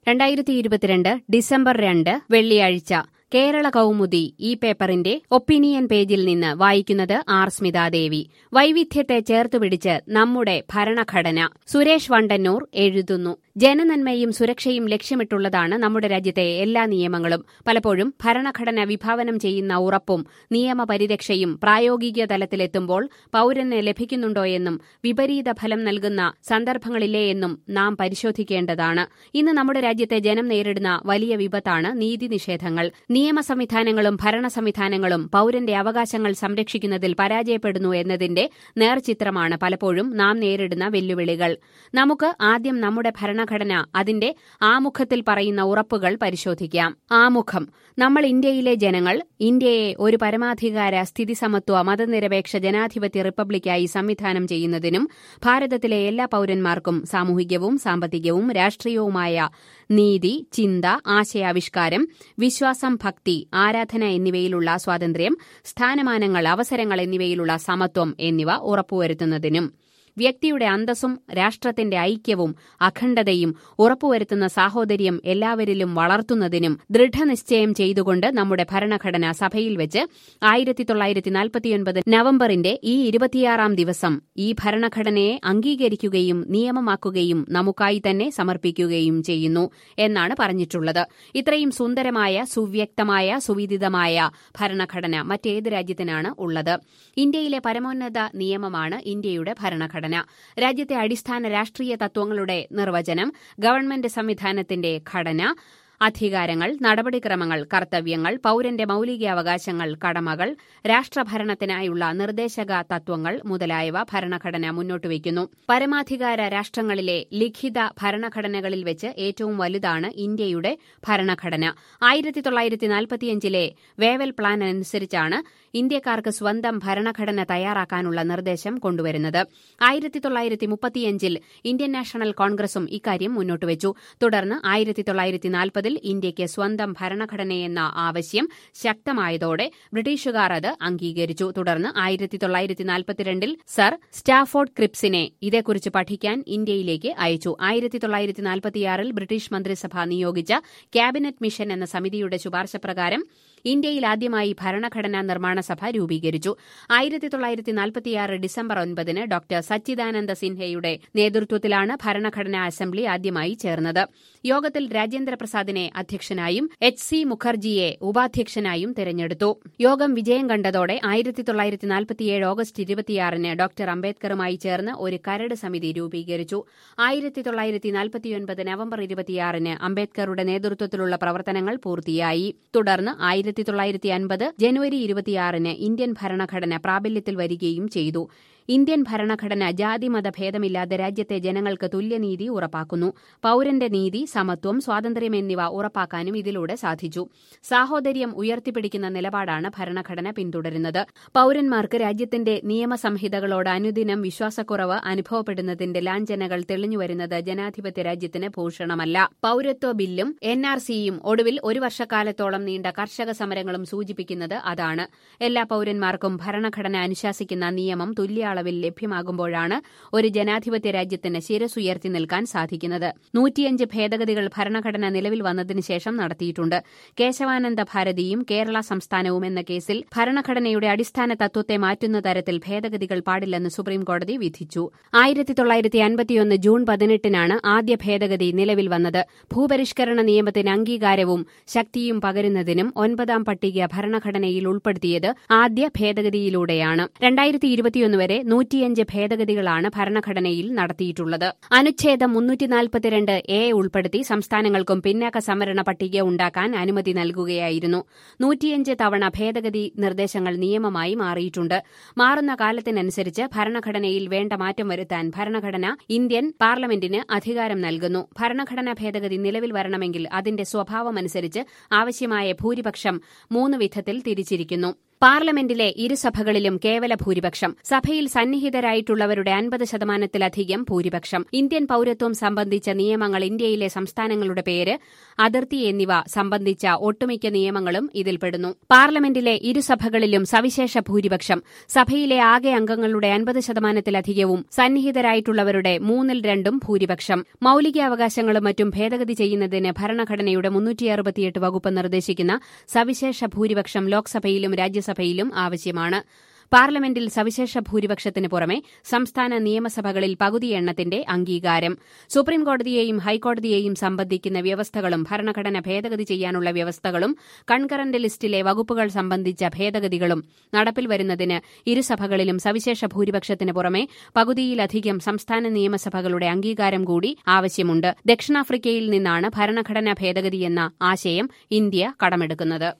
രണ്ടായിരത്തി ഇരുപത്തിരണ്ട് ഡിസംബർ രണ്ട് വെള്ളിയാഴ്ച കേരള കൗമുദി ഈ പേപ്പറിന്റെ ഒപ്പീനിയൻ പേജിൽ നിന്ന് വായിക്കുന്നത് ആർ സ്മിതാദേവി വൈവിധ്യത്തെ ചേർത്തുപിടിച്ച് നമ്മുടെ ഭരണഘടന സുരേഷ് വണ്ടന്നൂർ എഴുതുന്നു ജനനന്മയും സുരക്ഷയും ലക്ഷ്യമിട്ടുള്ളതാണ് നമ്മുടെ രാജ്യത്തെ എല്ലാ നിയമങ്ങളും പലപ്പോഴും ഭരണഘടന വിഭാവനം ചെയ്യുന്ന ഉറപ്പും നിയമപരിരക്ഷയും പ്രായോഗിക തലത്തിലെത്തുമ്പോൾ പൌരന് ലഭിക്കുന്നുണ്ടോയെന്നും വിപരീത ഫലം നൽകുന്ന സന്ദർഭങ്ങളില്ലേ എന്നും നാം പരിശോധിക്കേണ്ടതാണ് ഇന്ന് നമ്മുടെ രാജ്യത്തെ ജനം നേരിടുന്ന വലിയ വിപത്താണ് നീതി നിഷേധങ്ങൾ നിയമ സംവിധാനങ്ങളും ഭരണ സംവിധാനങ്ങളും പൌരന്റെ അവകാശങ്ങൾ സംരക്ഷിക്കുന്നതിൽ പരാജയപ്പെടുന്നു എന്നതിന്റെ നേർചിത്രമാണ് പലപ്പോഴും നാം നേരിടുന്ന വെല്ലുവിളികൾ നമുക്ക് ആദ്യം നമ്മുടെ ഭരണഘടന അതിന്റെ ആമുഖത്തിൽ പറയുന്ന ഉറപ്പുകൾ പരിശോധിക്കാം ആമുഖം നമ്മൾ ഇന്ത്യയിലെ ജനങ്ങൾ ഇന്ത്യയെ ഒരു പരമാധികാര സ്ഥിതിസമത്വ മതനിരപേക്ഷ ജനാധിപത്യ റിപ്പബ്ലിക്കായി സംവിധാനം ചെയ്യുന്നതിനും ഭാരതത്തിലെ എല്ലാ പൌരന്മാർക്കും സാമൂഹികവും സാമ്പത്തികവും രാഷ്ട്രീയവുമായ നീതി ചിന്ത ആശയാവിഷ്കാരം വിശ്വാസം ഭക്തി ആരാധന എന്നിവയിലുള്ള സ്വാതന്ത്ര്യം സ്ഥാനമാനങ്ങൾ അവസരങ്ങൾ എന്നിവയിലുള്ള സമത്വം എന്നിവ ഉറപ്പുവരുത്തുന്നതിനും വ്യക്തിയുടെ അന്തസ്സും രാഷ്ട്രത്തിന്റെ ഐക്യവും അഖണ്ഡതയും ഉറപ്പുവരുത്തുന്ന സാഹോദര്യം എല്ലാവരിലും വളർത്തുന്നതിനും ദൃഢനിശ്ചയം ചെയ്തുകൊണ്ട് നമ്മുടെ ഭരണഘടന സഭയിൽ വെച്ച് ആയിരത്തി തൊള്ളായിരത്തി നാൽപ്പത്തിയൊൻപത് നവംബറിന്റെ ഈ ഇരുപത്തിയാറാം ദിവസം ഈ ഭരണഘടനയെ അംഗീകരിക്കുകയും നിയമമാക്കുകയും നമുക്കായി തന്നെ സമർപ്പിക്കുകയും ചെയ്യുന്നു എന്നാണ് പറഞ്ഞിട്ടുള്ളത് ഇത്രയും സുന്ദരമായ സുവ്യക്തമായ സുവിദിതമായ ഭരണഘടന മറ്റേത് രാജ്യത്തിനാണ് ഉള്ളത് ഇന്ത്യയിലെ പരമോന്നത നിയമമാണ് ഇന്ത്യയുടെ ഭരണഘടന രാജ്യത്തെ അടിസ്ഥാന രാഷ്ട്രീയ തത്വങ്ങളുടെ നിർവചനം ഗവൺമെന്റ് സംവിധാനത്തിന്റെ ഘടന അധികാരങ്ങൾ നടപടിക്രമങ്ങൾ കർത്തവ്യങ്ങൾ പൌരന്റെ മൌലികാവകാശങ്ങൾ കടമകൾ രാഷ്ട്രഭരണത്തിനായുള്ള നിർദ്ദേശക തത്വങ്ങൾ മുതലായവ ഭരണഘടന മുന്നോട്ടുവയ്ക്കുന്നു പരമാധികാര രാഷ്ട്രങ്ങളിലെ ലിഖിത ഭരണഘടനകളിൽ വെച്ച് ഏറ്റവും വലുതാണ് ഇന്ത്യയുടെ ഭരണഘടന ആയിരത്തി തൊള്ളായിരത്തി നാൽപ്പത്തിയഞ്ചിലെ വേവൽ പ്ലാൻ അനുസരിച്ചാണ് ഇന്ത്യക്കാർക്ക് സ്വന്തം ഭരണഘടന തയ്യാറാക്കാനുള്ള നിർദ്ദേശം കൊണ്ടുവരുന്നത് ആയിരത്തി തൊള്ളായിരത്തി മുപ്പത്തിയഞ്ചിൽ ഇന്ത്യൻ നാഷണൽ കോൺഗ്രസും ഇക്കാര്യം മുന്നോട്ടുവച്ചു തുടർന്ന് ആയിരത്തി തൊള്ളായിരത്തി നാൽപ്പതിൽ ഇന്ത്യയ്ക്ക് സ്വന്തം ഭരണഘടനയെന്ന ആവശ്യം ശക്തമായതോടെ ബ്രിട്ടീഷുകാർ അത് അംഗീകരിച്ചു തുടർന്ന് ആയിരത്തി തൊള്ളായിരത്തി നാൽപ്പത്തിരണ്ടിൽ സർ സ്റ്റാഫോർഡ് ക്രിപ്സിനെ ഇതേക്കുറിച്ച് പഠിക്കാൻ ഇന്ത്യയിലേക്ക് അയച്ചു ആയിരത്തി തൊള്ളായിരത്തി നാൽപ്പത്തിയാറിൽ ബ്രിട്ടീഷ് മന്ത്രിസഭ നിയോഗിച്ച ക്യാബിനറ്റ് മിഷൻ എന്ന സമിതിയുടെ ശുപാർശ പ്രകാരം ഇന്ത്യയിൽ ആദ്യമായി ഭരണഘടനാ നിർമ്മാണ സഭ രൂപീകരിച്ചു ആയിരത്തി തൊള്ളായിരത്തി നാൽപ്പത്തിയാറ് ഡിസംബർ ഒൻപതിന് ഡോക്ടർ സച്ചിദാനന്ദ സിൻഹയുടെ നേതൃത്വത്തിലാണ് ഭരണഘടനാ അസംബ്ലി ആദ്യമായി ചേർന്നത് യോഗത്തിൽ രാജേന്ദ്ര പ്രസാദിനെ അധ്യക്ഷനായും എച്ച് സി മുഖർജിയെ ഉപാധ്യക്ഷനായും തെരഞ്ഞെടുത്തു യോഗം വിജയം കണ്ടതോടെ ആയിരത്തി തൊള്ളായിരത്തി നാൽപ്പത്തിയേഴ് ഓഗസ്റ്റ് ഇരുപത്തിയാറിന് ഡോക്ടർ അംബേദ്കറുമായി ചേർന്ന് ഒരു കരട് സമിതി രൂപീകരിച്ചു ആയിരത്തി തൊള്ളായിരത്തി നാൽപ്പത്തിയൊൻപത് നവംബർ ഇരുപത്തിയാറിന് അംബേദ്കറുടെ നേതൃത്വത്തിലുള്ള പ്രവർത്തനങ്ങൾ പൂർത്തിയായി തുടർന്ന് ആയിരത്തി തൊള്ളായിരത്തി അൻപത് ജനുവരി ഇരുപത്തിയാറിന് ഇന്ത്യൻ ഭരണഘടന പ്രാബല്യത്തിൽ വരികയും ചെയ്തു ഇന്ത്യൻ ഭരണഘടന ജാതിമത ഭേദമില്ലാതെ രാജ്യത്തെ ജനങ്ങൾക്ക് തുല്യനീതി ഉറപ്പാക്കുന്നു പൌരന്റെ നീതി സമത്വം സ്വാതന്ത്ര്യം എന്നിവ ഉറപ്പാക്കാനും ഇതിലൂടെ സാധിച്ചു സാഹോദര്യം ഉയർത്തിപ്പിടിക്കുന്ന നിലപാടാണ് ഭരണഘടന പിന്തുടരുന്നത് പൌരന്മാർക്ക് രാജ്യത്തിന്റെ നിയമസംഹിതകളോട് അനുദിനം വിശ്വാസക്കുറവ് അനുഭവപ്പെടുന്നതിന്റെ ലാഞ്ചനകൾ തെളിഞ്ഞുവരുന്നത് ജനാധിപത്യ രാജ്യത്തിന് ഭൂഷണമല്ല പൌരത്വ ബില്ലും എൻ ആർ സിയും ഒടുവിൽ ഒരു വർഷക്കാലത്തോളം നീണ്ട കർഷക സമരങ്ങളും സൂചിപ്പിക്കുന്നത് അതാണ് എല്ലാ പൌരന്മാർക്കും ഭരണഘടന അനുശാസിക്കുന്ന നിയമം തുല്യ അളവിൽ ലഭ്യമാകുമ്പോഴാണ് ഒരു ജനാധിപത്യ രാജ്യത്തിന് ശിരസുയർത്തി നിൽക്കാൻ സാധിക്കുന്നത് നൂറ്റിയഞ്ച് ഭേദഗതികൾ ഭരണഘടന നിലവിൽ വന്നതിന് ശേഷം നടത്തിയിട്ടുണ്ട് കേശവാനന്ദ ഭാരതിയും കേരള സംസ്ഥാനവും എന്ന കേസിൽ ഭരണഘടനയുടെ അടിസ്ഥാന തത്വത്തെ മാറ്റുന്ന തരത്തിൽ ഭേദഗതികൾ പാടില്ലെന്ന് സുപ്രീംകോടതി വിധിച്ചു ആയിരത്തി തൊള്ളായിരത്തി അൻപത്തിയൊന്ന് ജൂൺ പതിനെട്ടിനാണ് ആദ്യ ഭേദഗതി നിലവിൽ വന്നത് ഭൂപരിഷ്കരണ നിയമത്തിന് അംഗീകാരവും ശക്തിയും പകരുന്നതിനും ഒൻപതാം പട്ടിക ഭരണഘടനയിൽ ഉൾപ്പെടുത്തിയത് ആദ്യ ഭേദഗതിയിലൂടെയാണ് രണ്ടായിരത്തി ഇരുപത്തിയൊന്ന് വരെ നൂറ്റിയഞ്ച് ഭേദഗതികളാണ് ഭരണഘടനയിൽ നടത്തിയിട്ടുള്ളത് അനുച്ഛേദം മുന്നൂറ്റി നാൽപ്പത്തിരണ്ട് എ ഉൾപ്പെടുത്തി സംസ്ഥാനങ്ങൾക്കും പിന്നാക്ക സംവരണ പട്ടിക ഉണ്ടാക്കാൻ അനുമതി നൽകുകയായിരുന്നു നൂറ്റിയഞ്ച് തവണ ഭേദഗതി നിർദ്ദേശങ്ങൾ നിയമമായി മാറിയിട്ടുണ്ട് മാറുന്ന കാലത്തിനനുസരിച്ച് ഭരണഘടനയിൽ വേണ്ട മാറ്റം വരുത്താൻ ഭരണഘടന ഇന്ത്യൻ പാർലമെന്റിന് അധികാരം നൽകുന്നു ഭരണഘടനാ ഭേദഗതി നിലവിൽ വരണമെങ്കിൽ അതിന്റെ സ്വഭാവമനുസരിച്ച് ആവശ്യമായ ഭൂരിപക്ഷം മൂന്ന് വിധത്തിൽ തിരിച്ചിരിക്കുന്നു പാർലമെന്റിലെ ഇരുസഭകളിലും കേവല ഭൂരിപക്ഷം സഭയിൽ സന്നിഹിതരായിട്ടുള്ളവരുടെ അൻപത് ശതമാനത്തിലധികം ഭൂരിപക്ഷം ഇന്ത്യൻ പൌരത്വം സംബന്ധിച്ച നിയമങ്ങൾ ഇന്ത്യയിലെ സംസ്ഥാനങ്ങളുടെ പേര് അതിർത്തി എന്നിവ സംബന്ധിച്ച ഒട്ടുമിക്ക നിയമങ്ങളും ഇതിൽപ്പെടുന്നു പാർലമെന്റിലെ ഇരുസഭകളിലും സവിശേഷ ഭൂരിപക്ഷം സഭയിലെ ആകെ അംഗങ്ങളുടെ അൻപത് ശതമാനത്തിലധികവും സന്നിഹിതരായിട്ടുള്ളവരുടെ മൂന്നിൽ രണ്ടും ഭൂരിപക്ഷം മൌലികാവകാശങ്ങളും മറ്റും ഭേദഗതി ചെയ്യുന്നതിന് ഭരണഘടനയുടെ മുന്നൂറ്റി അറുപത്തിയെട്ട് വകുപ്പ് നിർദ്ദേശിക്കുന്ന സവിശേഷ ഭൂരിപക്ഷം ലോക്സഭയിലും രാജ്യസഭയിലും ആവശ്യമാണ് പാർലമെന്റിൽ സവിശേഷ ഭൂരിപക്ഷത്തിന് പുറമെ സംസ്ഥാന നിയമസഭകളിൽ പകുതി എണ്ണത്തിന്റെ അംഗീകാരം സുപ്രീംകോടതിയെയും ഹൈക്കോടതിയെയും സംബന്ധിക്കുന്ന വ്യവസ്ഥകളും ഭരണഘടന ഭേദഗതി ചെയ്യാനുള്ള വ്യവസ്ഥകളും കൺകറന്റ് ലിസ്റ്റിലെ വകുപ്പുകൾ സംബന്ധിച്ച ഭേദഗതികളും നടപ്പിൽ വരുന്നതിന് ഇരുസഭകളിലും സവിശേഷ ഭൂരിപക്ഷത്തിന് പുറമെ പകുതിയിലധികം സംസ്ഥാന നിയമസഭകളുടെ അംഗീകാരം കൂടി ആവശ്യമുണ്ട് ദക്ഷിണാഫ്രിക്കയിൽ നിന്നാണ് ഭരണഘടനാ ഭേദഗതിയെന്ന ആശയം ഇന്ത്യ കടമെടുക്കുന്നത്